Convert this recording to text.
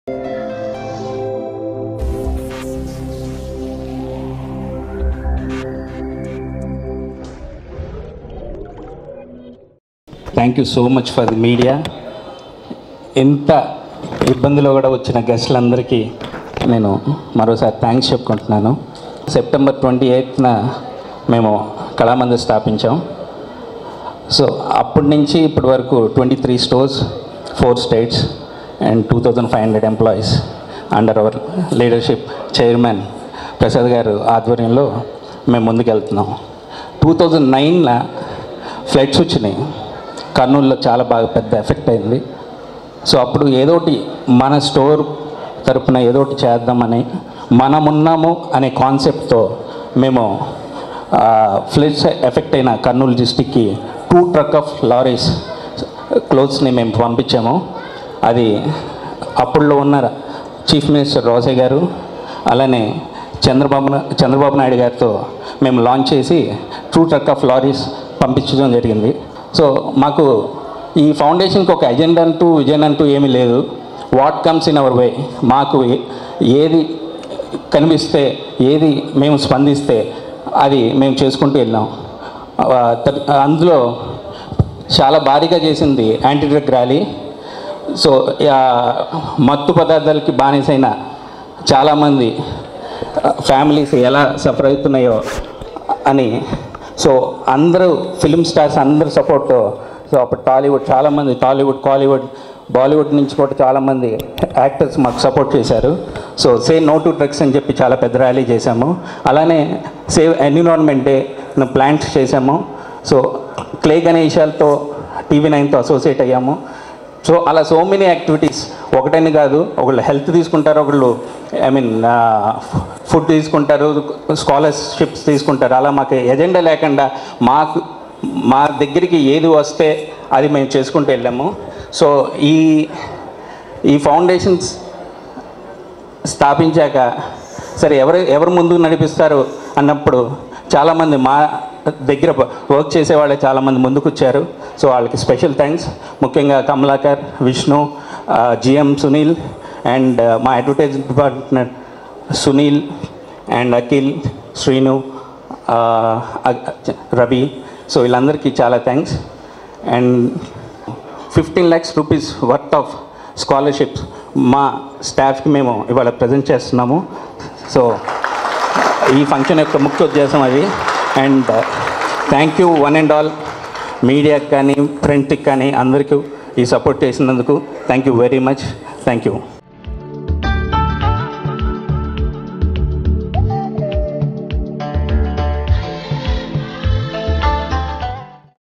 thank you so much for the media ఎంత ఇబ్బందిలో కూడా వచ్చిన గెస్టులందరికీ నేను మరోసారి థ్యాంక్స్ చెప్పుకుంటున్నాను సెప్టెంబర్ ట్వంటీ ఎయిత్న మేము కళామందిర్ స్థాపించాం సో అప్పటి నుంచి ఇప్పటి వరకు twenty three stores four states and two thousand five hundred employees under our leadership chairman Prasad garu ఆధ్వర్యంలో మేము ముందుకెళ్తున్నాం టూ థౌజండ్ నైన్లో ఫ్లడ్స్ వచ్చినాయి కర్నూలులో చాలా బాగా పెద్ద ఎఫెక్ట్ అయింది సో అప్పుడు ఏదోటి మన స్టోర్ తరపున ఏదోటి చేద్దామని మనమున్నాము అనే కాన్సెప్ట్తో మేము ఫ్లడ్స్ ఎఫెక్ట్ అయిన కర్నూలు డిస్టిక్కి టూ ట్రక్ ఆఫ్ లారీస్ క్లోత్స్ని మేము పంపించాము అది అప్పుడులో ఉన్న చీఫ్ మినిస్టర్ రోసే గారు అలానే చంద్రబాబు నా- చంద్రబాబు నాయుడు గారితో మేము లాంచ్ చేసి టూ ట్రక్ ఆఫ్ లారీస్ పంపించడం జరిగింది సో మాకు ఈ ఫౌండేషన్కి ఒక ఎజెండా అంటూ విజన్ అంటూ ఏమీ లేదు what comes in our way మాకు ఏ- ఏది కనిపిస్తే ఏది మేము స్పందిస్తే అది మేము చేసుకుంటూ వెళ్ళాం ఆ, తర్- అందులో చాలా భారీగా చేసింది యాంటీ డ్రగ్ ర్యాలీ సో ఆ, మత్తు పదార్థాలకి బానిసైన చాలామంది ఫ్యామిలీస్ ఎలా సఫర్ అవుతున్నాయో అని సో అందరూ ఫిల్మ్ స్టార్స్ అందరు సపోర్ట్తో సో అప్పుడు టాలీవుడ్ చాలామంది టాలీవుడ్ కాలీవుడ్ బాలీవుడ్ నుంచి కూడా చాలామంది యాక్టర్స్ మాకు సపోర్ట్ చేశారు so say no to drugs అని చెప్పి చాలా పెద్ద ర్యాలీ చేశాము అలానే సేవ్ ఎన్విరాన్మెంట్ డే ప్లాంట్స్ చేశాము సో క్లే గణేశాలతో టీవీ నైన్తో అసోసియేట్ అయ్యాము సో అలా సో మెనీ యాక్టివిటీస్ ఒకటని కాదు ఒకళ్ళు హెల్త్ తీసుకుంటారు ఒకళ్ళు ఐ మీన్ ఫుడ్ తీసుకుంటారు స్కాలర్షిప్స్ తీసుకుంటారు అలా మాకు ఎజెండా లేకుండా మాకు మా దగ్గరికి ఏది వస్తే అది మేము చేసుకుంటూ వెళ్ళాము సో ఈ ఈ ఫౌండేషన్స్ స్థాపించాక సరే ఎవరు ఎవరు ముందుకు నడిపిస్తారు అన్నప్పుడు చాలామంది మా దగ్గర వర్క్ చేసేవాళ్ళే చాలామంది ముందుకు వచ్చారు సో వాళ్ళకి స్పెషల్ థ్యాంక్స్ ముఖ్యంగా కమలాకర్ విష్ణు జిఎం సునీల్ అండ్ మా advertising department Sunil and Akhil Srinu ఆ, అ- రవి సో వీళ్ళందరికీ చాలా thanks and fifteen lakhs rupees worth of scholarships మా స్టాఫ్కి మేము ఇవాళ ప్రజెంట్ చేస్తున్నాము సో ఈ ఫంక్షన్ యొక్క ముఖ్య ఉద్దేశం అది and thank you one and all మీడియాకి కానీ ప్రింట్కి కానీ అందరికీ ఈ సపోర్ట్ చేసినందుకు thank you very much thank you